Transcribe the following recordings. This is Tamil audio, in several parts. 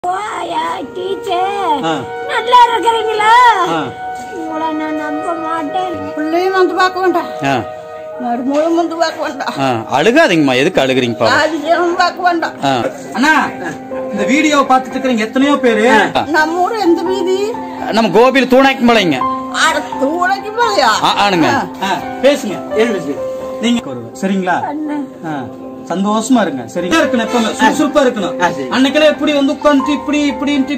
வாயா டீச்சர் ஆ. நல்லா இருக்கிறீங்களா ஆ. உங்களை நான் நம்ப மாட்டேன் பிள்ளையும் வந்து பார்க்க வேண்டாம் ஆ மருமகளும் வந்து பார்க்க வேண்டாம் ஆ அழுகாதீங்கம்மா எதுக்கு அழுகுறீங்க பாவம் ராஜியும் பார்க்க வேண்டாம் ஆ அண்ணா இந்த வீடியோ பார்த்துட்டு இருக்கிறீங்க எத்தனையோ பேரு நம்ம ஊர் எந்த வீதி நம்ம கோபியில் தூணாக்கி மலைங்க அடுத்து உலகி போயா ஆ, ஆனுங்க ஆ, பேசுங்க எழுது நீங்க ஒரு சரிங்களா ஆ, சந்தோஷமா இருங்க சரிங்களா இருக்கணும் எப்பவுமே சுறுசுறுப்பா இருக்கணும் அன்னைக்கெல்லாம் எப்படி வந்து உட்காந்துட்டு இப்படி இப்படின்ட்டு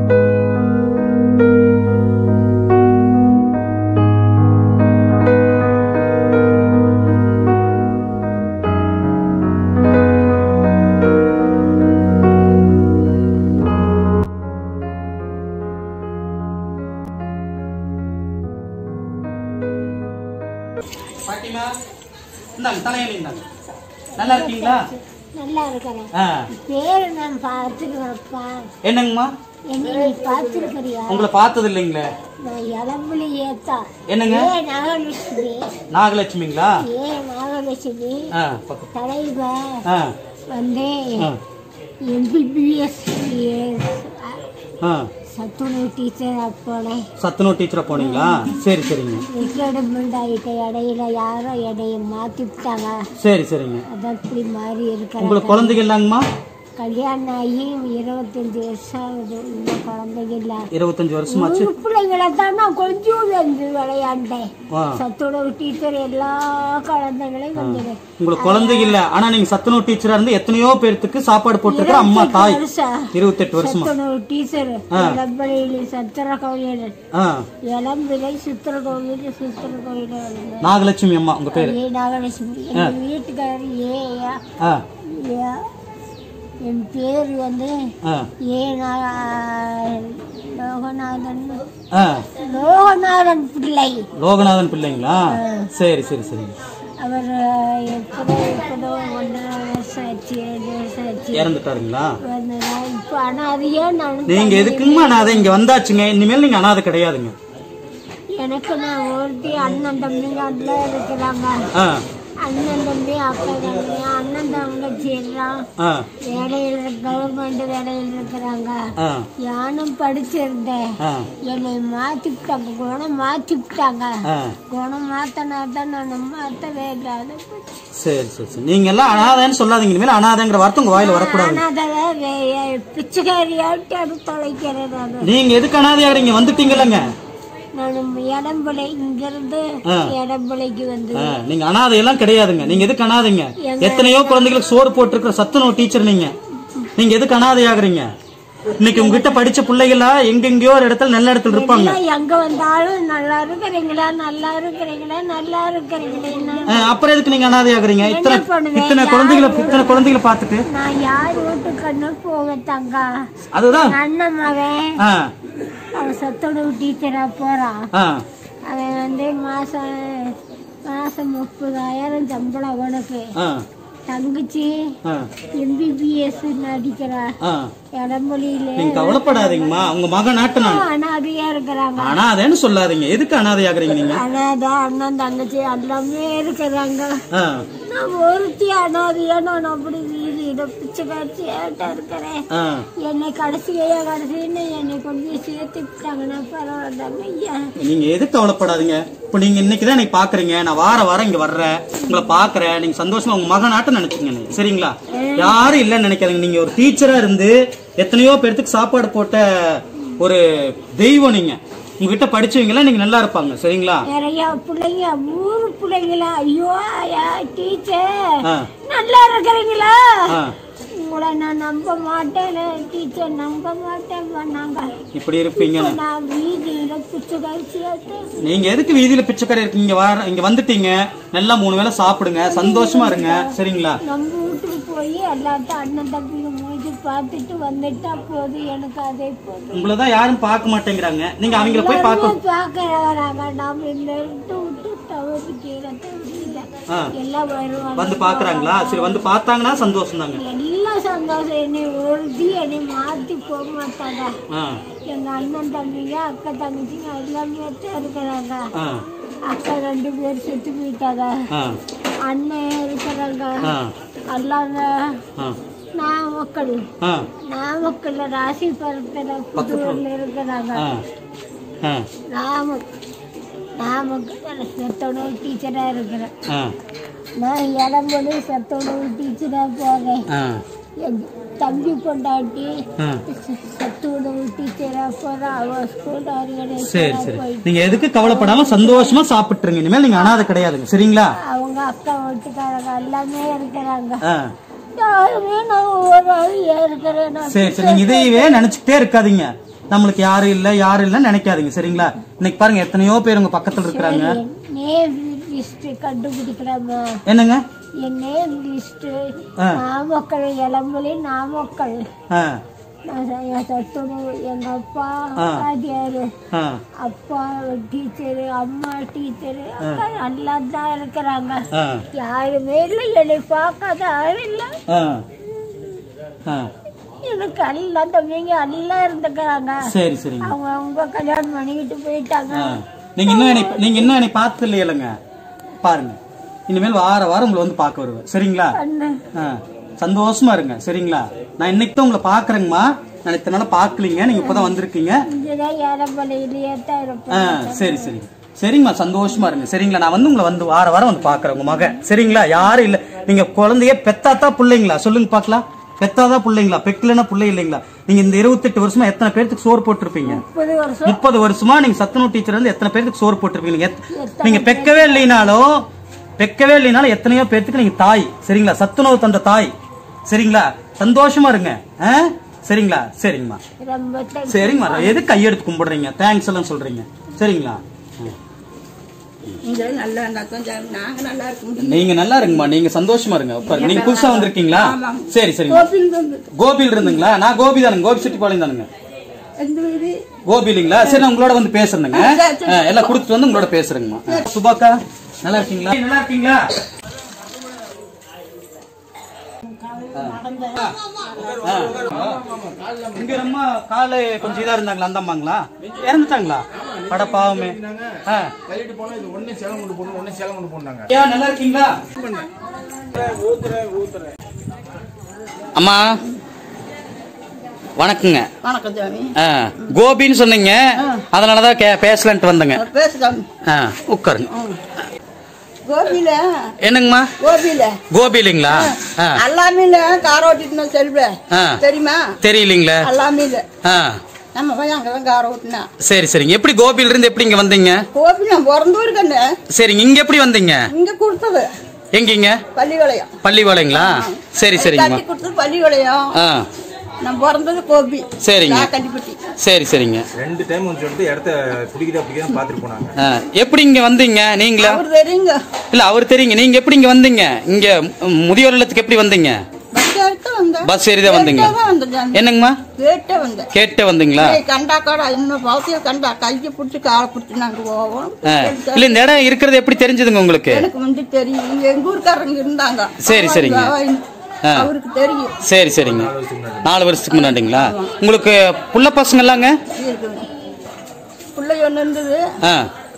பாட்டிமா இந்தாங்க தலையணி இந்தாங்க நல்லா இருக்கீங்களா நல்லா இருக்கிறேன் ஆ பேரு நான் பார்த்துக்கிறேன்ப்பா என்னங்கம்மா என்ன நீ பார்த்துருக்கிறியா உங்களை பார்த்தது இல்லைங்களே நான் இளம்புலி ஏத்தா என்னங்க ஏ நாகலட்சுமி நாகலட்சுமிங்களா ஏ நாகலட்சுமி ஆ பக்கம் தலைவர் ஆ வந்து ஆ எம்பிபிஎஸ் ஆ சத்துணவு டீச்சர் போனேன் சத்துணவு டீச்சரா போனீங்களா சரி சரிங்க ரிட்டையர்மெண்ட் ஆகிட்ட இடையில யாரோ இடைய மாற்றி விட்டாங்க சரி சரிங்க அதான் இப்படி மாறி இருக்கிறேன் உங்களுக்கு குழந்தைங்க இல்லைங்கம்மா கல்யாணம் ஆகி இருபத்தஞ்சி வருஷம் ஆகுது இன்னும் குழந்தைங்க இல்லை இருபத்தஞ்சு வருஷமாச்சு ஒரு பிள்ளைங்களை தான் நான் கொஞ்சம் வந்து விளையாண்டேன் ஆ சத்துணவு டீச்சர் எல்லா குழந்தைங்களையும் வந்துடு உங்களுக்கு குழந்தைங்க இல்ல ஆனா நீங்க சத்துணவு டீச்சரா இருந்து எத்தனையோ பேர்த்துக்கு சாப்பாடு போட்டுருக்க அம்மா தாய் வருஷம் இருபத்தெட்டு வருஷமா சத்துணவு டீச்சர் இளம்பலையில் சத்திர கோயில் ஆ இளம்பிலை சித்திர கோயில் சித்திர கோயில் நாகலட்சுமி அம்மா உங்க பேரு ஏ நாகலட்சுமி எங்க வீட்டுக்காரர் ஏ ஆ ஏ என் பேர் வந்து ஆ ஏ நா- லோகநாதன் ஆ லோகநாதன் பிள்ளை லோகநாதன் பிள்ளைங்களா சரி சரி சரி அவர் எப்படோ எப்படோ ஒன்றரை வருஷம் ஆச்சு ரெண்டு வருஷம் ஆச்சு இறந்துட்டாருங்களா வந்ததா இப்போ ஆனால் அது ஏன் நான் நீங்க எதுக்குங்கம்மா அனாதை இங்க வந்தாச்சுங்க இனிமேல் நீங்க அனாதை கிடையாதுங்க எனக்கு நான் ஒருத்தி அண்ணன் தம்பிங்க எல்லாம் இருக்கிறாங்க ஆ அண்ணன் தம்பி அக்கா தம்பி அண்ணன் தங்கச்சி எல்லாம் ஆ வேலையில் கவர்மெண்ட் வேலையில் இருக்கிறாங்க ஆ நானும் படிச்சிருந்தேன் ஆ என்னை மாற்றிவிட்டாங்க குணம் மாற்றிவிட்டாங்க ஆ குணம் மாற்றினா தான் நான் மாற்றவே இல்லாத போச்சு. சரி சரி சரி நீங்க எல்லாம் அனாதைன்னு சொல்லாதீங்க இனிமேல் அனாதைங்கிற வார்த்தை உங்க வாயில வரக்கூடாது ஆனா அதை பிச்சைக்காரியாட்டு அது தொலைக்கிறேன் நான் நீங்க எதுக்கு அனாதையாகிறீங்க வந்துட்டீங்கல்லங்க நான் இடம்பலை இங்கிருந்து இடம்பலைக்கு வந்து ஆ, நீங்க அனாதையெல்லாம் கிடையாதுங்க நீங்க எதுக்கு அனாதைங்க எத்தனையோ குழந்தைகளுக்கு சோறு போட்டிருக்கிற சத்துணவு டீச்சர் நீங்க நீங்க எதுக்கு அனாதையாகிறீங்க இன்னைக்கு உங்ககிட்ட படிச்ச பிள்ளைகளா எங்கெங்கயோ ஒரு இடத்துல நல்ல இடத்துல இருப்பாங்க எல்லாம் எங்க வந்தாலும் நல்லா இருக்கிறீங்களா நல்லா இருக்கிறீங்களா நல்லா இருக்கிறீங்களா ஆ, அப்புறம் எதுக்கு நீங்க அனாதையாகிறீங்க இத்தனை பண்ணுவேன்? இத்தனை குழந்தைகளை இத்தனை குழந்தைகளை பார்த்துட்டு நான் யார் வீட்டுக்கண்ணு போக தங்கா அதுதான் அண்ணன் மகன் ஆ அவன் சத்துணவு டீச்சரா போறான் ஆ அவன் வந்து மாசம் மாசம் முப்பதாயிரம் சம்பளம் அவனுக்கு ஆ தங்கச்சி ஆ எம்பிபிஎஸ் நடிக்கிறா ஆ இடமொழியில நீங்க கவலைப்படாதீங்கம்மா உங்க மகன் நாட்டு நான் அனாதையா இருக்கிறாங்க அனாதைன்னு சொல்லாதீங்க எதுக்கு அனாதையாகிறீங்க நீங்க அனாதை அண்ணன் தங்கச்சி எல்லாமே இருக்கிறாங்க ஆ நான் ஒருத்தி அனாதையா நான் அப்படி வீதியில பிச்சை காட்சி ஏட்ட இருக்கிறேன் ஆ என்னை கடைசியா கடைசின்னு என்னை கொண்டு போய் சேர்த்து விட்டாங்கன்னா பரவாயில்ல ஐயா நீங்க எதுக்கு கவலைப்படாதீங்க இப்ப நீங்க இன்னைக்கு தான் எனக்கு பாக்குறீங்க நான் வார வாரம் இங்க வர்றேன் உங்களை பாக்குறேன் நீங்க சந்தோஷமா உங்க மகனாட்டம் நினைச்சுங்க நீங்க சரிங்களா யாரும் இல்லைன்னு நினைக்காதீங்க நீங்க ஒரு டீச்சரா இருந்து எத்தனையோ பேர்த்துக்கு சாப்பாடு போட்ட ஒரு தெய்வம் நீங்க உங்ககிட்ட படிச்சவங்க நீங்க நல்லா இருப்பாங்க சரிங்களா நிறைய பிள்ளைங்க ஊரு பிள்ளைங்களா ஐயோ ஐயா டீச்சர் ஆ நல்லா இருக்கிறீங்களா ஆ உங்களை நான் நம்ப மாட்டேன் டீச்சர் நம்ப மாட்டேன் பண்ணாங்க இப்படி இருப்பீங்க நான் வீதியில பிச்சை கழிச்சு நீங்க எதுக்கு வீதியில பிச்சைக்கடை இருக்கீங்க வர இங்க வந்துட்டீங்க நல்லா மூணு வேளை சாப்பிடுங்க சந்தோஷமா இருங்க சரிங்களா நம்ம வீட்டுக்கு போய் எல்லாத்தையும் அண்ணன் தம்பிங்க மூஞ்சி பார்த்துட்டு வந்துட்டா போதும் எனக்கு அதே போதும் உங்களை தான் யாரும் பார்க்க மாட்டேங்கிறாங்க நீங்க அவங்கள போய் பார்க்க பார்க்க வராங்க நாம இந்த விட்டு விட்டு தவறு கீழே தவிர ஆ. எல்லாம் வருவாங்க வந்து பாக்குறாங்களா சரி வந்து பார்த்தாங்கன்னா சந்தோஷம் தாங்க எல்லாம் சந்தோஷம் என்னை ஒருத்தி என்னை மாத்தி போக மாட்டாங்க ஆ எங்க அண்ணன் தம்பிங்க அக்கா தங்கச்சிங்க எல்லாமே தான் இருக்கிறாங்க ஆ அக்கா ரெண்டு பேர் செத்து போயிட்டாங்க ஆ அண்ணன் இருக்கிறாங்க ஆ எல்லாங்க ஆ நாமக்கல் ஆ நாமக்கல்ல ராசிபுரத்துல புதூர்ல இருக்கிறாங்க ஆ ஆ நாம நாமக்கல் சத்துணவு டீச்சரா இருக்கிறேன் ஆ நான் இளம்பொழி சத்துணவு டீச்சரா போறேன் ஆ எங்க தம்பி பொண்டாட்டி ஆ சத்துணவு டீச்சரா போறேன் அவ ஸ்கூல் சரி ஆர்கனைசரா சரி போயிட்டு நீங்க எதுக்கு கவலைப்படாம சந்தோஷமா சாப்பிட்டுருங்க இனிமேல் நீங்க அனாதை கிடையாதுங்க சரிங்களா அவங்க அக்கா வீட்டுக்காரங்க எல்லாமே இருக்கிறாங்க ஆ யாருமே நான் ஒரு ஆள் இருக்கிறேன் நான் சரி சரி நீங்க இதையவே நினைச்சுக்கிட்டே இருக்காதீங்க நம்மளுக்கு யாரும் இல்ல யாரும் இல்ல நினைக்காதீங்க சரிங்களா இன்னைக்கு பாருங்க எத்தனையோ பேர் உங்க பக்கத்துல இருக்கிறாங்க நேம் லிஸ்ட் கண்டுபிடிக்கிறாங்க என்னங்க என் நேம் லிஸ்ட் ஆ. நாமக்கல் இளம்பலி நாமக்கல் ஆ நான் ச- என் சத்துணவு எங்க அப்பா ஆ. வாத்தியாரு ஆ அப்பா டீச்சரு அம்மா டீச்சரு அக்கா எல்லாம் தான் இருக்கிறாங்க ஆ யாருமே இல்லை என்னை பார்க்காத யாரும் இல்லை ஆ ஆ எனக்கு எல்லாம் தம்பிங்க எல்லாம் இருந்துக்கிறாங்க சரி சரிங்க அவங்க அவங்க கல்யாணம் பண்ணிக்கிட்டு போயிட்டாங்க ஆ. நீங்க இன்னும் என்னை நீங்க இன்னும் என்னை பார்த்து இல்லையலங்க பாருங்க இனிமேல் வார வாரம் உங்களை வந்து பார்க்க வருவேன் சரிங்களா அண்ணு ஆ, சந்தோஷமா இருங்க சரிங்களா நான் இன்னைக்கு தான் உங்களை பாக்குறேங்கம்மா நான் இத்தனை நாளா பாக்கலீங்க நீங்க இப்பதான் வந்திருக்கீங்க இதுதான் ஏறம்பலையிலேயே தான் இருப்பேன் ஆ சரி சரி சரிங்கம்மா சந்தோஷமா இருங்க சரிங்களா நான் வந்து உங்களை வந்து வார வாரம் வந்து பாக்குறேன் உங்க மகன் சரிங்களா யாரும் இல்ல நீங்க குழந்தைய பெத்தாத்தா பிள்ளைங்களா சொல்லுங்க பாக்கலாம் பெத்தாதா பிள்ளைங்களா பெக்கலனா பிள்ளை இல்லைங்களா நீங்க இந்த இருபத்தெட்டு வருஷமா எத்தனை பேருக்கு சோறு போட்டிருப்பீங்க முப்பது வருஷம் முப்பது வருஷமா நீங்க சத்துணவு டீச்சர் வந்து எத்தனை பேருக்கு சோறு போட்டிருப்பீங்க நீங்க எத்- நீங்க பெக்கவே இல்லைனாலும் பெக்கவே இல்லைனாலும் எத்தனையோ பேர்த்துக்கு நீங்க தாய் சரிங்களா சத்துணவு தந்த தாய் சரிங்களா சந்தோஷமா இருங்க ஆ? சரிங்களா சரிங்கம்மா ரொம்ப thanks. சரிங்கம்மா எது கையெடுத்து கும்பிடுறீங்க தேங்க்ஸ் எல்லாம் சொல்றீங்க சரிங்களா ம். நீங்க நல்லா இருந்தா கொஞ்சம் நாங்க நல்லா இருக்க முடியும் நீங்க நல்லா இருங்கம்மா நீங்க சந்தோஷமா இருங்க உட்காருங்க. நீங்க புதுசா வந்திருக்கீங்களா சரி சரிங்க கோபில் வந்து கோபியில் இருந்துங்களா நான் கோபி தானுங்க கோபி செட்டிப்பாளையம் தானுங்க எந்த வீடு கோபி இல்லைங்களா சரி நான் உங்களோட வந்து பேசுறேங்க ஆ, எல்லாம் கொடுத்துட்டு வந்து உங்களோட பேசுறேங்கம்மா ஆ. சுபாக்கா நல்லா இருக்கீங்களா நல்லா இருக்கீங்களா ஆ. இங்க ரொம்ப காலை கொஞ்சம் இதா இருந்தாங்களா அந்த அம்மாங்களா இறந்துட்டாங்களா பட பாவமே ஆ. கையிட்டு போனா இது ஒண்ணு சேலம் கொண்டு போடணும் ஒண்ணு சேலம் கொண்டு போனாங்க ஐயா நல்லா இருக்கீங்களா அம்மா வணக்கங்க வணக்கம் சாமி ஆ, கோபின்னு சொன்னீங்க அதனாலதான் கே- பேசலான்ட்டு வந்தேங்க பேசு சாமி ஆ, உட்காருங்க கோபியில என்னங்கம்மா கோபியில கோபி இல்லைங்களா ஆ, அல்லாமில கார் ஓட்டிட்டு செல்வ ஆ. தெரியுமா தெரியலீங்களா அல்லாமில ஆ நம்ம பையன் அங்கதான் கார் ஓட்டினா சரி சரிங்க எப்படி கோபியில இருந்து எப்படி இங்க வந்தீங்க கோபி நான் பிறந்து இருக்கேன்னு சரிங்க இங்க எப்படி வந்தீங்க இங்க கொடுத்தது எங்கீங்க பள்ளிவளையம் பள்ளிவாளைங்களா சரி சரிங்கம்மா கட்டி கொடுத்தது பள்ளிவளையம் ஆ நான் பிறந்தது கோபி சரிங்க. நான் கட்டிப்பட்டி சரி சரிங்க ரெண்டு டைம் வந்து சொல்லிட்டு இடத்த பிடிக்குதா பிடிக்காத பாத்துட்டு போனாங்க ஆ, எப்படி இங்க வந்தீங்க நீங்களா அவர் தெரியுங்க இல்ல அவர் தெரியுங்க நீங்க எப்படி இங்க வந்தீங்க இங்க ம், முதியோர் இல்லத்துக்கு எப்படி வந்தீங்க பஸ் ஏறிட்டு வந்தேன் பஸ் ஏறிதான் வந்தீங்க கேட்டே தான் வந்தேன் சாமி. என்னங்கம்மா கேட்டே வந்தேன் கேட்டு வந்தீங்களா ஏய், கண்டா காடா இன்னும் பௌத்திய கண்டா கையை பிடிச்சி காலை பிடிச்சி நாங்க போவோம் ஆ, இல்ல இந்த இடம் இருக்கிறது எப்படி தெரிஞ்சதுங்க உங்களுக்கு எனக்கு வந்து தெரியும் எங்க ஊருக்காரங்க இருந்தாங்க சரி, சரிங்க. அவ- ஆ. அவருக்கு தெரியும் சரி சரிங்க நாலு வருஷத்துக்கு முன்னாடிங்களா உங்களுக்கு புள்ள பசங்க எல்லாங்க இருக்குங்க பிள்ளை ஒன்று இருந்தது ஆ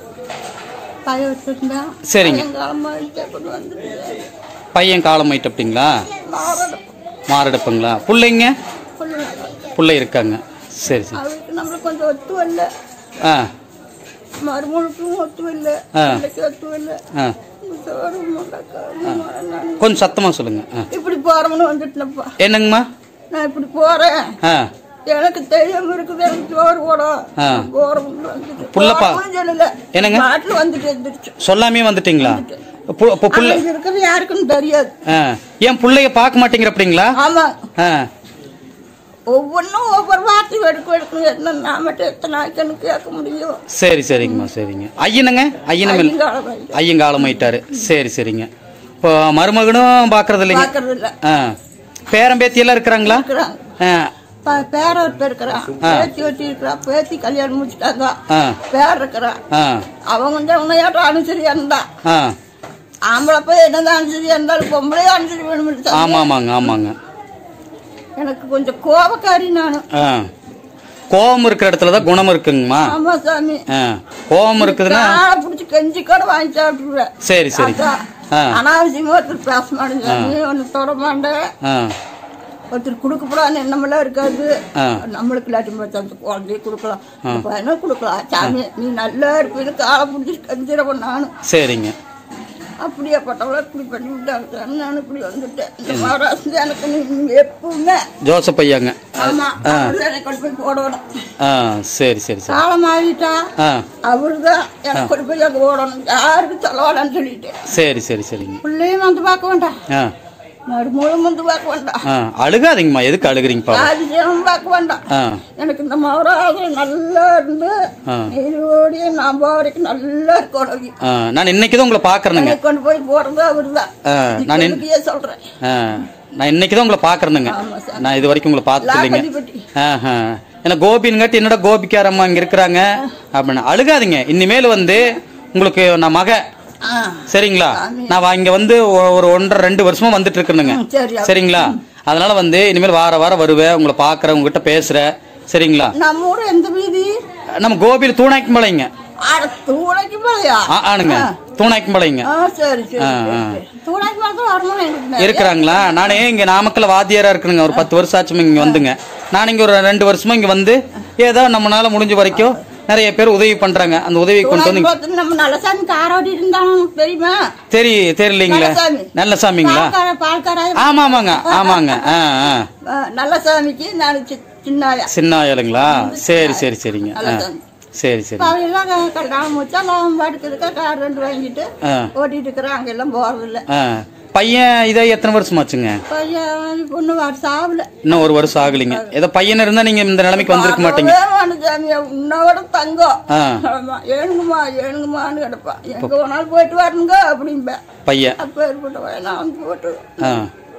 பையன் வச்சிருந்தேன் சரிங்க. பையன் காலமா இழுத்தே கொண்டு வந்து பையன் காலம் ஆயிட்டு அப்படிங்களா மாறணும் மாரடைப்புங்களா பிள்ளைங்க பிள்ளை பிள்ளை இருக்காங்க சரி சரி அவருக்கு நம்மளுக்கு கொஞ்சம் ஒத்து வரல ஆ மருமகளுக்கும் ஒத்து வரல ஆ. பிள்ளைக்கு ஒத்து வரல ஆ சோறு முண்டக்கா, நான் கொஞ்சம் சத்தமா சொல்லுங்க ஆ. இப்படி போறோம்னு வந்துட்டேன்ப்பா என்னங்கம்மா நான் இப்படி போறேன் ஆ எனக்கு தெரியாம இருக்குது எனக்கு சோறு போடும் ஆ. போறோம்னு வந்துட்டு புள்ளப்பா. போறோம்னு சொல்லல என்னங்க? நாட்டுல வந்துட்டு எந்திரிச்சு சொல்லாமே வந்துட்டீங்களா பு- அப்ப புள்ள அங்க இருக்கிறது யாருக்கும் தெரியாது ஆ ஏன் பிள்ளைய பார்க்க மாட்டேங்கிற அப்படிங்களா ஆமா ஆ ஒவ்வொன்றும் ஒவ்வொரு வார்த்தை எடுக்க எடுக்கணும் என்ன நான் மட்டும் எத்தனை நாய்க்குன்னு கேட்க முடியும் சரி சரிங்கம்மா சரிங்க ஐயனுங்க ஐயனும் இல்ல ஐயங்காலம் ஆயிடுச்சு. ஐயன் காலமாயிட்டாரு சரி சரிங்க இப்போ மருமகனும் பாக்குறது இல்லைங்க பார்க்கறது இல்ல ஆ பேரம்பேத்தி எல்லாம் இருக்கிறாங்களா இருக்கிறாங்க ஆ ப- பேர ஒருத்தர் இருக்கிறான் பேத்தி ஒட்டி இருக்கிறான் பேத்தி கல்யாணம் முடிச்சிட்டாங்க ஆ பேர் இருக்கிறான் ஆ அவன் கொஞ்சம் உன்னையாட்டம் அனுசரியா இருந்தா ஆ ஆம்பளை போய் என்னதான் அனுசரியா இருந்தாலும் பொம்பளையும் அனுசரி வேணும் ஆமா ஆமாங்க ஆமாங்க எனக்கு கொஞ்சம் கோபக்காரி நானு ஆ கோபம் இருக்கிற இடத்துல தான் குணம் இருக்குங்கம்மா ஆமா சாமி ஆ கோபம் இருக்குதுன்னா காலை பிடிச்சி கஞ்சி கூட வாங்கி சாப்பிட்டுருவேன் சரி சரி அதான். ஆ அனாவசியமா ஒருத்தர் பேச மாட்டேங்க சாமி ஒன்று தொட மாட்டேன் ஆ ஒருத்தர் கொடுக்கப்படான்னு எண்ணமெல்லாம் இருக்காது ஆ. நம்மளுக்கு இல்லாட்டி பார்த்தா அந்த குழந்தைய கொடுக்கலாம் அந்த பையனை கொடுக்கலாம் சாமி நீ நல்லா இருப்பீன்னு காலை பிடிச்சிட்டு கஞ்சிரவன் நானும் சரிங்க அப்படியாப்பட்டவளை இப்படி பண்ணி விட்டாங்க நான் இப்படி வந்துட்டேன் இந்த மகாராஷ்டிரா எனக்கு நீ நீங்க எப்பவுமே ஜோசப் ஐயாங்க ஆமா அவர்தான் என்னை கொண்டு போய் போடணும் ஆ சரி சரி சரி காலம் ஆகிட்டா ஆ அவர்தான் எனக்கு கொண்டு போய் அங்கே ஓடணும் யாருக்கும் சொல்லவாடான்னு சொல்லிட்டேன் சரி சரி சரிங்க பிள்ளையும் வந்து பார்க்க வேண்டாம் ஆ மறுமூலம் வந்து பார்க்க வேண்டாம் ஆ அழுகாதீங்கம்மா எதுக்கு அழுகுறீங்க பாவம் ராஜ்யம் பார்க்க வேண்டாம் ஆ எனக்கு இந்த மகராஜன் நல்லா இருந்து ஆ. நீரோடைய நான் வரைக்கும் நல்லா இருக்கணும் ஆ நான் இன்னைக்கு தான் உங்களை பார்க்கறேனுங்க என்னை கொண்டு போய் போறது அவர்தான் ஆ நான் இன்- இதுக்கே சொல்றேன் ஆ நான் இன்னைக்கு தான் உங்களை பார்க்கறேனுங்க ஆமா சார். நான் இது வரைக்கும் உங்களை பார்த்தது இல்லைங்க லாக்கடிப்பட்டி ஆஹா. ஏன்னா கோபின்காட்டி என்னடா கோபிக்காரம்மா இங்க இருக்கிறாங்க அப்படின்னு அழுகாதீங்க இனிமேல் வந்து உங்களுக்கு நான் மக ஆ சரிங்களா நான் வா- இங்க வந்து ஒ- ஒரு ஒன்றரை ரெண்டு வருஷமா வந்துட்டு இருக்கணுங்க ம், சரி அப்ப- சரிங்களா அதனால வந்து இனிமேல் வார வாரம் வருவேன் உங்களை பாக்குறேன் உங்ககிட்ட பேசுறேன் சரிங்களா நம்ம ஊர் எந்த வீதி நம்ம கோபியில் தூணாய்க்கும்பாளையங்க அட தூளைக்கு மேலையா ஆ ஆனுங்க தூணாய்க்கும்பாளையங்க ஆ சரி சரி ஆ, ஆ. தூளைக்கு மேலே வரணும் எனக்கு நிறைய- இருக்கிறாங்களா நானே இங்க நாமக்கல்ல வாத்தியாரா இருக்கணுங்க ஒரு பத்து வருஷம் ஆச்சுமா இங்க வந்துங்க நான் இங்க ஒரு ரெண்டு வருஷமா இங்க வந்து ஏதோ நம்மளால முடிஞ்ச வரைக்கும் நிறைய பேர் உதவி பண்றாங்க அந்த உதவி கொண்டு வந்து தூளைக்கு பார்த்து நம்ம நல்லசாமி காரோடி இருந்தாலும் தெரியுமா தெரி தெரியலீங்களா நல்லசாமி. நல்ல சாமிங்களா பால்கார பால்கார ஆமா ஆமாங்க ஆமாங்க ஆ ஆ நல்லசாமிக்கு நான் சி- சின்னாயா சின்ன ஆளுங்களா சரி சரி சரிங்க ஆ நல்லசாமி. சரி சரி அவெல்லாம் கல்யாணம் முடிச்சா லாபம் பாட்டுக்கிறதுக்கா கார் ரெண்டு வாங்கிட்டு ஆ ஓட்டிட்டு இருக்கிறேன் அங்கெல்லாம் போறதில்ல ஆ பையன் இதை எத்தனை வருஷமாச்சுங்க பையன் பொண்ணு வருஷம் ஆகல இன்னும் ஒரு வருஷம் ஆகலைங்க ஏதோ பையன் இருந்தா நீங்க இந்த நிலைமைக்கு வந்திருக்க மாட்டீங்க சாமி உன்னோட தங்கம் ஆ ஆமா ஏனுங்கம்மா ஏனுங்கம்மான்னு கிடப்பா எங்க வேணாலும் போயிட்டு வரணுங்க அப்படிம்பேன் பையன் அப்ப ஏற்பட்ட நான் வந்து போட்டு ஆ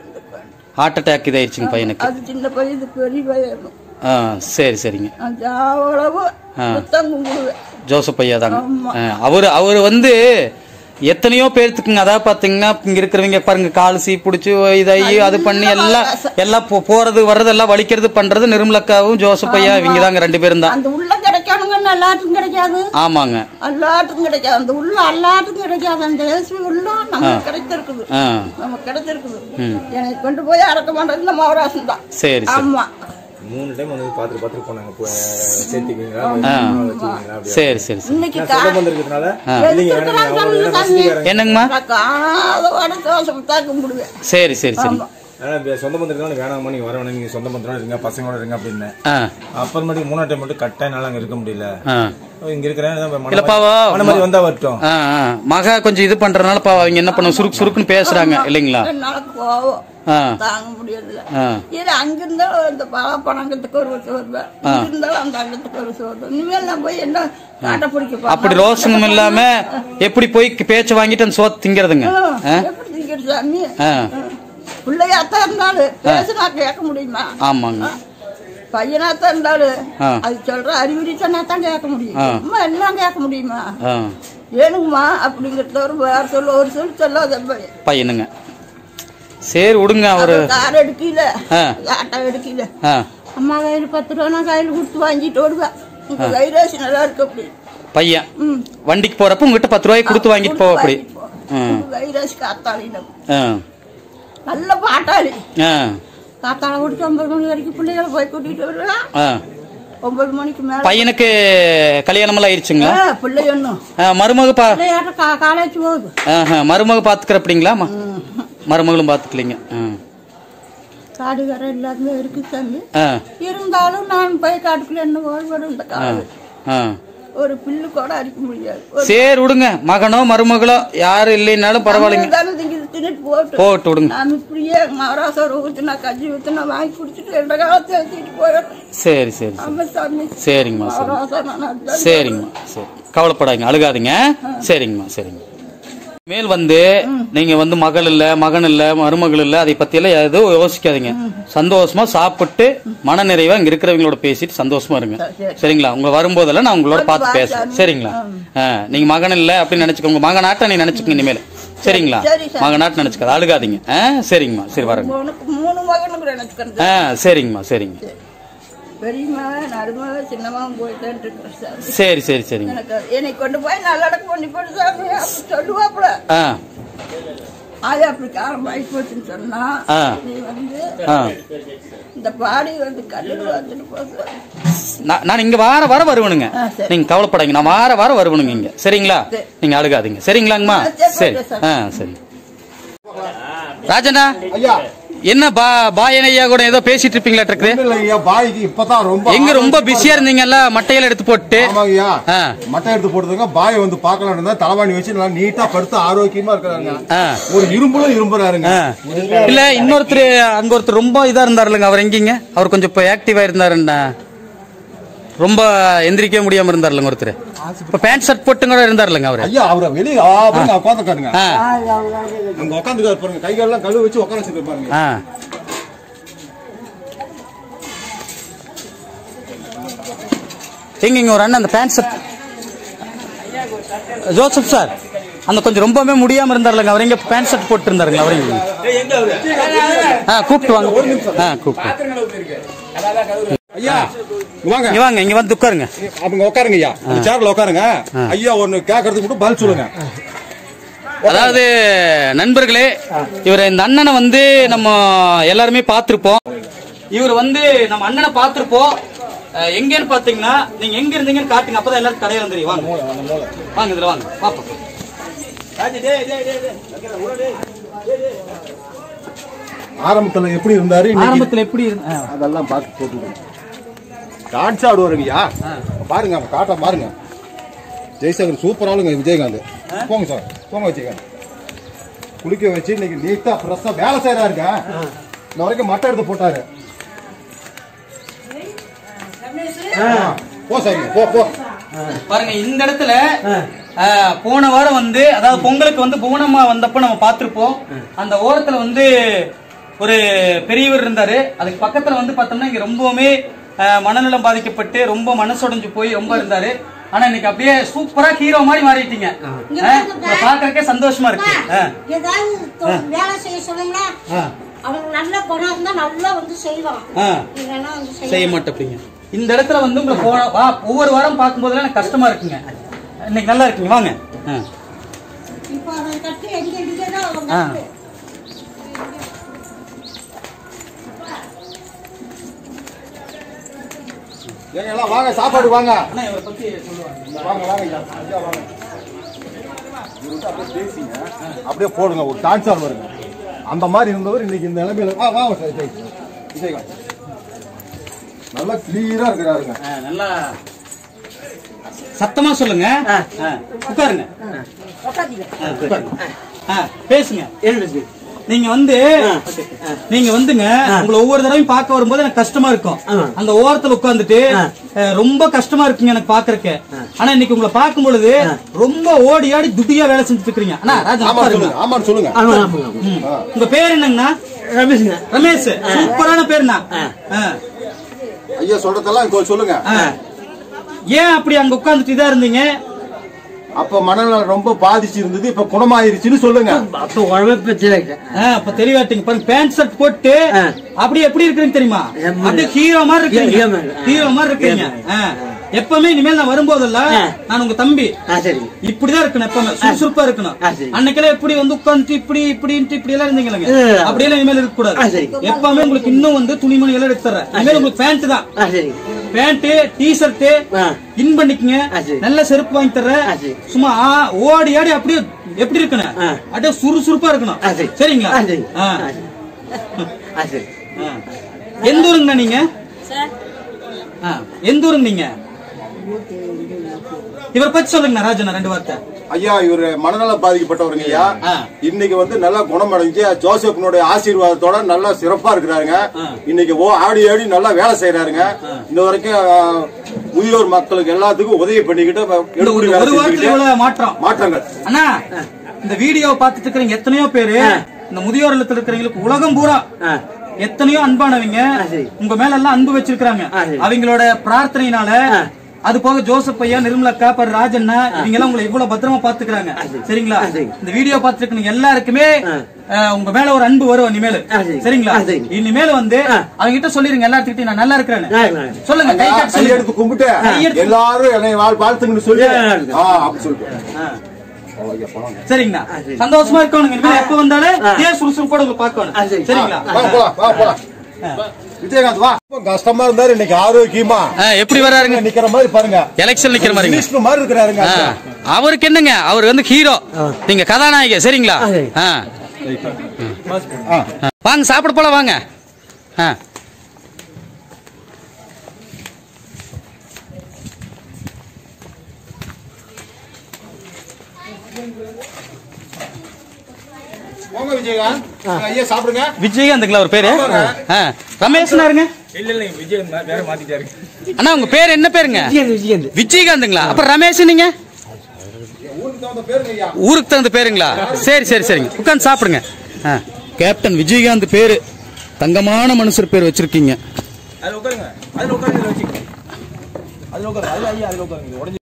ஹார்ட் அட்டாக் இதாயிருச்சுங்க பையனுக்கு அது சின்ன பையன் இது பெரிய பையன் ஆ சரி சரிங்க அந்த அவ்வளவு புத்தம் கும்பிடுவேன் ஜோசப் ஐயா தாங்க ஆ, அவரு அவரு வந்து எத்தனையோ பேர்த்துக்குங்க அதாவது பாத்தீங்கன்னா இங்க இருக்கிறவங்க பாருங்க கால் சீ பிடிச்சி இதாகி அது பண்ணி எல்லாம் எல்லாம் போ- போறது வர்றது எல்லாம் வலிக்கிறது பண்றது நிர்மலக்காவும் ஜோசப் ஐயா இவங்க தாங்க ரெண்டு பேரும் தான் அந்த உள்ள கிடைக்கணுங்கன்னு எல்லாத்துக்கும் கிடைக்காது ஆமாங்க எல்லாத்துக்கும் கிடைக்காது அந்த உள்ள எல்லாத்துக்கும் கிடைக்காது அந்த இயேசு உள்ள நமக்கு கிடைத்திருக்குது ஆ நமக்கு கிடைச்சிருக்குது என்னை கொண்டு போய் அடக்க பண்றது இந்த மகராசன் தான் சரி சரி ஆமா மூணு டைம் வந்து பார்த்துட்டு பார்த்துட்டு போனாங்க இப்போ சேர்த்துக்கிங்களா வச்சுக்கிங்களா அப்படி சரி சரி சரி இன்னைக்கு நான் சொல்ல வந்திருக்கிறதுனால இல்லைங்க வேணாம் எதுக்கு அவங்க சொல்லுங்க வசதிக்காரங்க என்னங்கம்மா நான் காணாத தோசை தான் கும்பிடுவேன் சரி சரி சரி ஆனா இப்ப சொந்த பந்தத்துக்கு வேணாமா நீங்க வர வேணாம் நீங்க சொந்த பந்தத்தோட இருங்க பசங்களோட இருங்க அப்படின்னு ஆ அப்புறமேட்டுக்கு மூணாவது டைம் மட்டும் கட்டாய நாள் அங்க இருக்க முடியல ஆ இங்க இருக்கிறேன் இல்லப்பாவா மன மாதிரி வந்தா வரட்டும் ஆ ஆ மகா கொஞ்சம் இது பண்றதுனால பாவம் அவங்க என்ன பண்ணுவோம் சுருக்கு சுருக்குன்னு பேசுறாங்க இல்லைங்களா என்னால கோவம் ஆ தாங்க முடியறதில்ல ஆ இது அங்க இருந்தாலும் அந்த பணங்கத்துக்கு ஒரு வருஷம் வருவேன் இங்க இருந்தாலும் அந்த அங்கத்துக்கு ஒரு வருஷம் வருவேன் இனிமேல் நான் போய் என்ன காட்ட பிடிக்க அப்படி ரோசனம் இல்லாம எப்படி போய் பேச்ச வாங்கிட்டு அந்த சோத்து திங்கிறதுங்க ஆ? எப்படி திங்கிறது சாமி ஆ பிள்ளையாத்தான் இருந்தாலும் பேசினா கேட்க முடியுமா ஆமாங்க பையனாத்தான் இருந்தாலும் ஆ. அது சொல்ற அறிகுறி சொன்னா தான் கேட்க முடியும் அம்மா எல்லாம் கேட்க முடியுமா ஆ ஏனுங்கம்மா அப்படிங்கிறத ஒரு வேற சொல்ல ஒரு சொல் சொல்லாத பையன் பையனுங்க சரி விடுங்க அவரு கார் எடுக்கல ஆ ஆட்டோ எடுக்கல ஆ அம்மா கையில் பத்து ரூபா நான் கையில் கொடுத்து வாங்கிட்டு வருவேன் உங்க கைராசி நல்லா இருக்கு அப்படி பையன் ம் வண்டிக்கு போறப்ப உங்ககிட்ட பத்து ரூபாய்க்கு கொடுத்து வாங்கிட்டு போவ அப்படி உங்க கைராசி காத்தாளினம் ஆ நல்ல பாட்டாளி ஆ காத்தால குடிச்சு ஒன்பது மணி வரைக்கும் பிள்ளைகளை போய் கூட்டிட்டு வருவேன் ஆ ஒன்பது மணிக்கு மேல பையனுக்கு கல்யாணமெல்லாம் ஆயிடுச்சுங்க ஆ, பிள்ளை ஒன்றும் ஆ, மருமக பா பிள்ளையாட்ட கா காலேஜ் போகுது ஆஹா, மருமக பாத்துக்கிறப்படிங்களா மருமகளும் பாத்துக்கலீங்க ஆ. காடுகரை எல்லாருமே இருக்கு சாமி ஆ இருந்தாலும் நான் போய் காட்டுக்குள்ள என்ன ஓடுபடும் இந்த காடு ஆ ஒரு பில்லு கூட அடிக்க முடியாது ஒரு சரி விடுங்க மகனோ மருமகளோ யாரு இல்லைன்னாலும் பரவாயில்லைங்க தானே திங்கிட்டு தின்னுட்டு போட்டு போட்டு விடுங்க நான் இப்படியே மகாராசோர் ஊத்துனா கஞ்சி ஊத்துனா வாங்கி குடிச்சிட்டு ரெண்டு காலத்தை ஏற்றிட்டு போயிடுறேன் சரி சரி சரி ஆமா சாமி சரிங்கம்மா சரி மகாராசா நான் அதுதான் சரிங்கம்மா சரி கவலைப்படாதீங்க அழுகாதீங்க சரிங்கம்மா சரிங்க மேல் வந்து நீங்க வந்து மகள் இல்ல மகன் இல்ல மருமகள் இல்ல அதை பத்தி எல்லாம் எதுவும் யோசிக்காதீங்க சந்தோஷமா சாப்பிட்டு மன நிறைவா இங்க இருக்கிறவங்களோட பேசிட்டு சந்தோஷமா இருங்க சரிங்களா உங்க வரும்போதெல்லாம் நான் உங்களோட பார்த்து பேசுறேன் சரிங்களா ஆ, நீங்க மகன் இல்ல அப்படின்னு நினைச்சுக்கோங்க மகனாட்ட நீ நினைச்சுக்கோங்க இனிமேல் சரிங்களா சரி, சரி. மகனாட்ட நினைச்சுக்காத அழுகாதீங்க ஆ, சரிங்கம்மா சரி வரேங்க உனக்கு மூணு மகனுக்கு நினைச்சுக்கிறது ஆ சரிங்கம்மா சரிங்க பெரியம்மா நடுமக சின்னமாவும் போயிட்டேன் இருக்கிறேன் சாமி சரி சரி சரிங்க எனக்கு என்னை கொண்டு போய் நல்லடக்கம் பண்ணி போட்டு சாமி அப்படி சொல்லுவாப்புல ஆ ஆயா அப்படி காரம் ஆகி போச்சுன்னு சொன்னா ஆ. நீ வந்து ஆ. இந்த பாடி வந்து கல்லுக்கு வந்துட்டு போகுது நான் நான் இங்க வார வார வருவனுங்க ஆ, சரி. நீங்க கவலைப்படாதீங்க நான் வார வார வருவனுங்க இங்க சரிங்களா சரி. நீங்க அழுகாதீங்க சரிங்களாங்கம்மா ஆ, சரி, சரி சரி. ஆ சரி ராஜண்ணா ஐயா என்ன பா பாயன் ஐயா கூட ஏதோ பேசிட்டு இருப்பீங்களா இருக்குது ஒண்ணும் இல்ல ஐயா பாய்க்கு இப்பதான் ரொம்ப எங்க ரொம்ப பிஸியா இருந்தீங்கல்ல மட்டையில எடுத்து போட்டு ஆமாங்க ஐயா ஆ. மட்டை எடுத்து போட்டதுங்க பாய் வந்து பார்க்கலாம் இருந்தா தலைவாணி வச்சு நல்லா நீட்டா படுத்து ஆரோக்கியமா இருக்கிறாங்க ஆ. ஒரு இரும்புல இரும்புறாருங்க ஆ. இல்ல இன்னொருத்தர் அங்க ஒருத்தர் ரொம்ப இதா இருந்தாருலங்க அவர் எங்கீங்க அவர் கொஞ்சம் இப்ப ஆக்டிவா இருந்தாருன்னா ரொம்ப எந்திரிக்கவே முடியாம இருந்தாருலங்க ஒருத்தர் இப்ப பேண்ட் ஷர்ட் போட்டு கூட இருந்தாருலங்க அவரு ஐயா அவரை வெளியே பாருங்க உட்காந்துக்காருங்க ஆ, அங்க உட்காந்துக்காரு பாருங்க கைகாலெல்லாம் கழுவு வச்சு உட்கார வச்சுட்டு பாருங்க ஆ. எங்க இங்க ஒரு அண்ணன் அந்த பேண்ட் ஷர்ட் ஜோசப் சார் அந்த கொஞ்சம் ரொம்பவே முடியாம இருந்தாருலங்க அவர் எங்க பேண்ட் ஷர்ட் போட்டு இருந்தாருங்களா அவர் எங்க ஆ கூப்பிட்டு வாங்க ஆ கூப்பிட்டு ஐயா இங்க வாங்க இங்க வாங்க இங்க வந்து உட்காருங்க அவங்க உட்காருங்க ஐயா அந்த சேர்ல உட்காருங்க ஐயா ஒண்ணு கேட்கறதுக்கு மட்டும் பதில் சொல்லுங்க அதாவது நண்பர்களே இவர் இந்த அண்ணனை வந்து நம்ம எல்லாருமே பார்த்திருப்போம் இவர் வந்து நம்ம அண்ணனை பார்த்திருப்போம் அஹ், எங்கன்னு பாத்தீங்கன்னா நீங்க எங்க இருந்தீங்கன்னு காட்டுங்க அப்பதான் எல்லாரும் கடையில தெரியும் வாங்க வாங்க இதுல வாங்க பாப்போம் ஆரம்பத்துல எப்படி இருந்தாரு இன்னைக்கு ஆரம்பத்துல எப்படி இருந்து- ஆ, அதெல்லாம் பார்த்து போட்டு டான்ஸ் ஆடுவாருங்க ஐயா பாருங்க அவன் காட்ட பாருங்க ஜெய்சங்கர் சூப்பர் ஆளுங்க விஜயகாந்த் போங்க சார் போங்க விஜயகாந்த் குளிக்க வச்சு இன்னைக்கு நீட்டா ஃப்ரெஷ்ஷா வேலை செய்யறாருங்க இந்த வரைக்கும் மட்டை எடுத்து போட்டாரு ஆ, போ சார் போ போ பாருங்க இந்த இடத்துல அஹ், போன வாரம் வந்து அதாவது பொங்கலுக்கு வந்து புவனம்மா வந்தப்ப நம்ம பார்த்திருப்போம் அந்த ஓரத்துல வந்து ஒரு பெரியவர் இருந்தாரு அதுக்கு பக்கத்துல வந்து பார்த்தோம்னா இங்க ரொம்பவுமே அஹ், மனநலம் பாதிக்கப்பட்டு ரொம்ப மனசுடைஞ்சு போய் ரொம்ப இருந்தாரு ஆனா இன்னைக்கு அப்படியே சூப்பரா ஹீரோ மாதிரி மாறிட்டீங்க அஹ், உங்களை பார்க்கறதுக்கே சந்தோஷமா இருக்கு அஹ், ஏதாவது தொ- வேலை செய்ய சொன்னோம்னா அஹ், அவன் நல்ல குணம் இருந்தா நல்லா வந்து செய்வான் அஹ். இல்லைன்னா வந்து செய்ய செய்ய மாட்டேப்பீங்க இந்த இடத்துல வந்து உங்களை போன வா ஒவ்வொரு வாரம் பார்க்கும்போதெல்லாம் எனக்கு கஷ்டமா இருக்குங்க இன்னைக்கு நல்லா இருக்குங்க வாங்க அஹ். இப்போ அவன் கட்டு எங்க அடிக்கிறதோ அவன் ஆ. கட்டு ஏங்க எல்லாம் வாங்க சாப்பாடு வாங்க அண்ணா இவரை பத்தி சொல்லுவாங்க வாங்க வாங்க ஐயா. ஐயா வாங்க இவர்கிட்ட அப்படியே பேசிங்க அப்படியே போடுங்க ஒரு டான்ஸ் ஆடுவாருங்க அந்த மாதிரி இருந்தவர் இன்னைக்கு இந்த நிலைமையில வா வா சார் விஜய் விஜயகாந்த் நல்லா கிளியரா இருக்கிறாருங்க ஆ, நல்லா சத்தமா சொல்லுங்க ஆ, உட்காருங்க ஆ, உட்காருங்க. ஆ, பேசுங்க நீங்க வந்து நீங்க வந்துங்க உங்களை ஒவ்வொரு தடவையும் பார்க்க வரும்போது எனக்கு கஷ்டமா இருக்கும் அந்த ஓரத்துல உட்கார்ந்துட்டு அஹ், ரொம்ப கஷ்டமா இருக்குங்க எனக்கு பாக்குறதுக்கு ஆனா இன்னைக்கு உங்களை பார்க்கும் பொழுது ரொம்ப ஓடி ஆடி துட்டியா வேலை செஞ்சுட்டு இருக்கீங்க அண்ணா ராஜா ஆமா உட்காருங்க. சொல்லுங்க ஆமான்னு சொல்லுங்க ம். உங்க பேர் என்னங்கண்ணா ரமேஷ் ரமேஷ் சூப்பரான பேருண்ணா ஆ. ஐயா சொல்றதெல்லாம் இப்போ சொல்லுங்க ஆ. ஏன் அப்படி அங்க உட்கார்ந்துட்டு இதா இருந்தீங்க அப்ப மனநலம் ரொம்ப பாதிச்சு இருந்தது இப்ப குணமாயிருச்சுன்னு சொல்லுங்க அப்ப உடம்பே பிரச்சனை இருக்கு ஆ, அப்ப தெளிவாட்டிங்க பாருங்க பேண்ட் ஷர்ட் போட்டு அப்படி எப்படி இருக்குன்னு தெரியுமா அப்படியே ஹீரோ மாதிரி இருக்கீங்க ஹீரோ மாதிரி. ஹீரோ மாதிரி இருக்கீங்க ஆ. எப்பவுமே இனிமேல் நான் வரும்போதெல்லாம் நான் உங்க தம்பி ஆ சரி இப்படிதான் இருக்கணும் எப்பவுமே சுறுசுறுப்பா இருக்கணும் ஆ, சரி. அன்னைக்கெல்லாம் எப்படி வந்து உட்கார்ந்து இப்படி இப்படின்ட்டு இப்படி எல்லாம் இருந்தீங்களங்க இல்ல. அப்படியெல்லாம் இனிமேல் இருக்க கூடாது ஆ, சரி. எப்பவுமே உங்களுக்கு இன்னும் வந்து துணிமணி எல்லாம் எடுத்து தர்றேன் இனிமேல் உங்களுக்கு பேண்ட் தான் ஆ சரி பேண்ட் டி ஷர்ட் ஆ. இன் பண்ணிக்கங்க ஆ, சரி. நல்ல செருப்பு வாங்கி தர்றேன் ஆ, சரி. சும்மா ஆ, ஓடி ஆடி அப்படியே எப்படி இருக்கணும் ஆ. அப்படியே சுறுசுறுப்பா இருக்கணும் ஆ, சரி. சரிங்களா ஆ, சரி. ஆ. ஆ, சரி. ஆ சரி ஆ. எந்த ஊருங்கண்ணா நீங்க ஆ, எந்த ஊருங்க நீங்க இவரை பத்தி சொல்லுங்கண்ணா ராஜண்ணா ரெண்டு வார்த்தை ஐயா இவரு மனநலம் பாதிக்கப்பட்டவருங்க ஐயா ஆ. இன்னைக்கு வந்து நல்லா குணமடைஞ்சு ஜோசப்னுடைய ஆசீர்வாதத்தோட நல்லா சிறப்பா இருக்கிறாருங்க இன்னைக்கு ஓ ஆடி ஆடி நல்லா வேலை செய்யறாருங்க இந்த வரைக்கும் ஆ, முதியோர் மக்களுக்கு எல்லாத்துக்கும் உதவி பண்ணிக்கிட்டு இந்த எடுபடி ஒரு வேலை ஒரு வாரத்துல செஞ்சுக்கிட்டு இவ்வளவு மாற்றம் மாற்றங்கள் அண்ணா இந்த வீடியோவை பார்த்துட்டு இருக்கிறவங்க எத்தனையோ பேரு இந்த முதியோர் இல்லத்துல இருக்கிறவங்களுக்கு உலகம் பூரா ஆ. எத்தனையோ அன்பானவங்க ஆ, சரி. உங்க மேல எல்லாம் அன்பு வச்சிருக்காங்க ஆ, சரி. அவங்களோட பிரார்த்தனையினால அது போக ஜோசப் ஐயா நிர்மலக்கா பர் ராஜண்ணா இவங்க எல்லாம் உங்களை இவ்வளவு பத்திரமா பாத்துக்கிறாங்க சரிங்களா ஆ, சரி. இந்த வீடியோ பார்த்துருக்கீங்க எல்லாருக்குமே அஹ், உங்க மேல ஒரு அன்பு வரும் இனிமேல் ஆ, சரி. சரிங்களா ஆ, சரி. இனிமேல் வந்து அவங்க கிட்ட சொல்லிருங்க எல்லாத்துக்கிட்டையும் நான் நல்லா இருக்கிறேன்னு நல்லா இருக்கிறேன். சொல்லுங்க கை காட்டி சொல்லுங்க கையெடுத்து கும்பிட்டு கையெடுத்து- எல்லாரும் என்னை வாழ் வாழ்த்துங்கன்னு சொல்லி நல்லா இருக்கு. ஆ, அப்படி சொல்லிட்டு ஆ. ஓகே போலாம் சரிங்களா சந்தோஷமா இருக்கணும் இனிமேல் எப்ப வந்தாலும் இதே சுறுசுறுப்போட உங்களை பார்க்கணும் சரிங்களா வாங்க போலாம் வா போலாம் விஜயகாந்த் வா ரொம்ப கஷ்டமா இருந்தாரு இன்னைக்கு ஆரோக்கியமா ஆ, எப்படி வராருங்க நிக்கிற மாதிரி பாருங்க எலெக்ஷன் நிக்கிற மாதிரிங்க விஷ்ணு மாதிரி இருக்கிறாருங்க ஆ, அவருக்கு என்னங்க அவர் வந்து ஹீரோ நீங்க கதாநாயகி சரிங்களா ஆ. ஆ. வாங்க சாப்பிட போலாம் வாங்க ஆ. போங்க விஜயகாந்த் ஐயா சாப்பிடுங்க விஜயகாந்துங்களா ஒரு பேரு ஆ. ரமேஷ்னாருங்க இல்ல இல்ல விஜய் வேற மாத்திட்டாரு அண்ணா உங்க பேர் என்ன பேருங்க விஜயகாந்துங்களா அப்ப ரமேஷ் நீங்க ஊருக்கு தகுந்த பேருங்க ஐயா ஊருக்கு தகுந்த பேருங்களா சரி சரி சரிங்க உட்காந்து சாப்பிடுங்க ஆ. கேப்டன் விஜயகாந்த் பேரு தங்கமான மனுஷர் பேர் வச்சிருக்கீங்க அதுல உட்காருங்க அதுல உட்காருங்க இதுல வச்சுக்கோங்க அதுல உட்காருங்க அதுல ஐயா அதுல உட்காருங்க உடஞ்சு